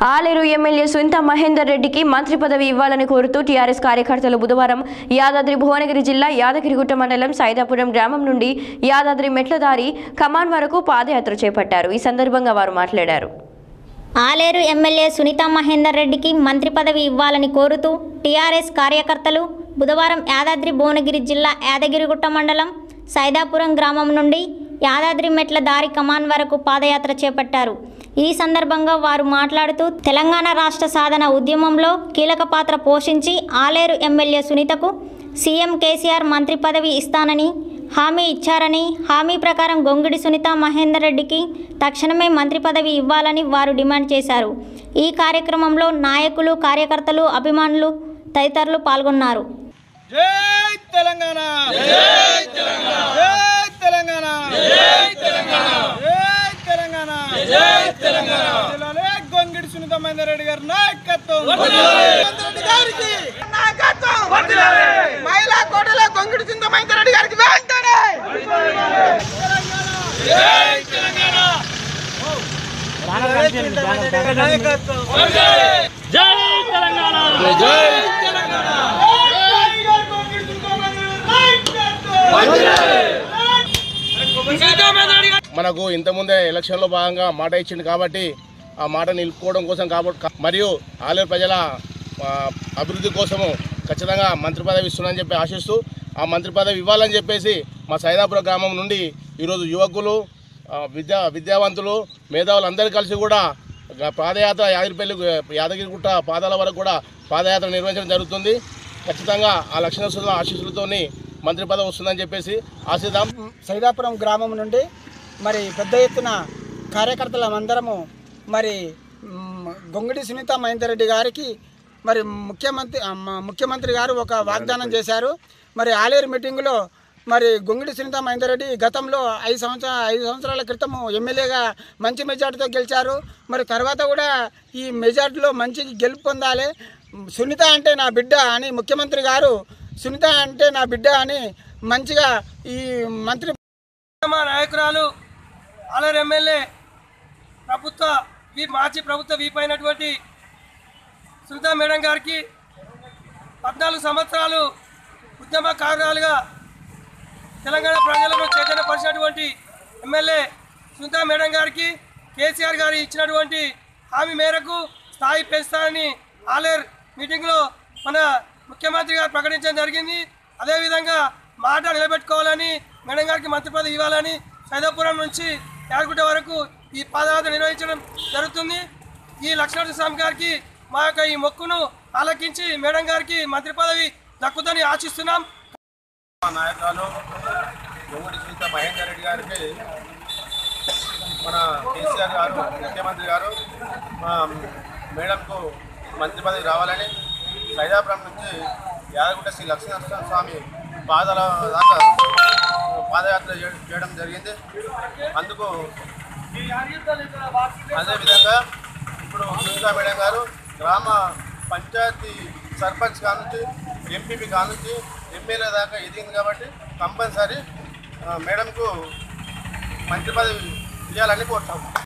Aleru MLA Sunitha Mahender రెడ్డికి మంత్రి పదవి ఇవ్వాలని కోరుతూ టీఆర్ఎస్ కార్యకర్తలు బుధవారం యాదాద్రి భువనగిరి జిల్లా యాదగిరిగుట్ట మండలం సైదాపురం గ్రామం నుండి యాదాద్రి మెట్లదారి కమాన్ వరకు పాదయాత్ర చేపట్టారు ఈ సందర్భంగా వారు మాట్లాడారు ఆలేరు ఎమ్మెల్యే సునీతా మహేందర్ రెడ్డికి మంత్రి పదవి ఇవ్వాలని కోరుతూ టీఆర్ఎస్ కార్యకర్తలు బుధవారం యాదాద్రి భువనగిరి జిల్లా యాదగిరిగుట్ట మండలం సైదాపురం గ్రామం నుండి యాదాద్రి మెట్ల దారి కమాన్ వరకు పాదయాత్ర చేపట్టారు ఈ సందర్భంగా వారు మాట్లాడుతూ తెలంగాణ రాష్ట్ర సాధన ఉద్యమంలో కీలక పాత్ర పోషించి ఆలేరు ఎమ్మెల్యే సునీతకు సీఎం కేసీఆర్ మంత్రి పదవి ఇస్తానని హామీ ఇచ్చారని హామీ ప్రకారం గొంగిడి సునీత మహేందర్ రెడ్డికి తక్షణమే మంత్రి పదవి ఇవ్వాలని వారు డిమాండ్ చేశారు ఈ కార్యక్రమంలో నాయకులు కార్యకర్తలు అభిమానులు తదితరులు పాల్గొన్నారు జై తెలంగాణ జై తెలంగాణ జై తెలంగాణ జై తెలంగాణ జై తెలంగాణ జై తెలంగాణ జిల్లాలే గొంగిడి సునీత మహేందర్ రెడ్డి గారి నాయకత్వం మహేందర్ రెడ్డి గారికి నాయకత్వం మహిళా కోటలో గొంగిడి సునీత మహేందర్ రెడ్డి గారికి వెంటనే జై తెలంగాణ నాయకత్వం జై తెలంగాణ జై తెలంగాణ గొంగిడి సునీత మహేందర్ నాయకత్వం మనకు ఇంతకుముందే ఎలక్షన్లో భాగంగా మాట ఇచ్చింది కాబట్టి ఆ మాట నిలుపుకోవడం కోసం కాబట్టి మరియు ఆలేరు ప్రజల ఆ, అభివృద్ధి కోసము ఖచ్చితంగా మంత్రి పదవి ఇస్తున్నానని చెప్పి ఆశిస్తూ ఆ మంత్రి పదవి ఇవ్వాలని చెప్పేసి మా సైదాపుర గ్రామం నుండి ఈరోజు యువకులు ఆ, విద్యా విద్యావంతులు మేధావులు అందరూ కలిసి కూడా గ- పాదయాత్ర యాదగిరిపల్లి యాదగిరిగుట్ట పాదాల వరకు కూడా పాదయాత్ర నిర్వహించడం జరుగుతుంది ఖచ్చితంగా ఆ లక్షణ ఆశీస్సులతోని మంత్రి పదవి వస్తుందని చెప్పేసి ఆశిద్దాం సైదాపురం గ్రామం నుండి మరి పెద్ద ఎత్తున కార్యకర్తలమందరము మరి మ్, గొంగిడి సునీత మహేందర్ రెడ్డి గారికి మరి ముఖ్యమంత్రి ఆ, మ- ముఖ్యమంత్రి గారు ఒక వాగ్దానం చేశారు మరి ఆలేరు మీటింగులో మరి గొంగిడి సునీత మహేందర్ రెడ్డి గతంలో ఐదు సంవత్సర ఐదు సంవత్సరాల క్రితం ఎమ్మెల్యేగా మంచి మెజార్టీతో గెలిచారు మరి తర్వాత కూడా ఈ మెజార్టీలో మంచి గెలుపు పొందాలి సునీత అంటే నా బిడ్డ అని ముఖ్యమంత్రి గారు సునీత అంటే నా బిడ్డ అని మంచిగా ఈ మంత్రి మా నాయకురాలు ఆలర్ ఎమ్మెల్యే ప్రభుత్వ వి మాజీ ప్రభుత్వ వీప్ అయినటువంటి సునీతా మేడం గారికి పద్నాలుగు సంవత్సరాలు ఉద్యమకారురాలుగా తెలంగాణ ప్రజలను చైతన్యపరిచినటువంటి ఎమ్మెల్యే సునీతా మేడం గారికి కేసీఆర్ గారు ఇచ్చినటువంటి హామీ మేరకు స్థాయి పెంచుతానని ఆలేర్ మీటింగ్లో మన ముఖ్యమంత్రి గారు ప్రకటించడం జరిగింది అదేవిధంగా మాట నిలబెట్టుకోవాలని మేడం గారికి మంత్రి పదవి ఇవ్వాలని సైదాపురం నుంచి యాదగుట్ట వరకు ఈ పాదయాత్ర నిర్వహించడం జరుగుతుంది ఈ లక్ష్మణ స్వామి గారికి మా యొక్క ఈ మొక్కును ఆలకించి మేడం గారికి మంత్రి పదవి దక్కుదని ఆశిస్తున్నాం మా నాయకురాలు గొంగుడి సునీత మహేందర్ రెడ్డి గారికి మన కేసీఆర్ గారు ముఖ్యమంత్రి గారు మా మేడంకు మంత్రి పదవి రావాలని సైదాపురం నుంచి యాదగుట్ట శ్రీ లక్ష్మీనరసింహ స్వామి పాదాల దాకా పాదయాత్ర చే- చేయడం జరిగింది అందుకు అదేవిధంగా ఇప్పుడు సునీత మేడం గారు గ్రామ పంచాయతీ సర్పంచ్ కానుంచి ఎంపీపీ కానుంచి ఎమ్మెల్యే దాకా ఎదిగింది కాబట్టి కంపల్సరీ ఆ, మేడంకు మంత్రి పదవి ఇవ్వాలని కోరుతాము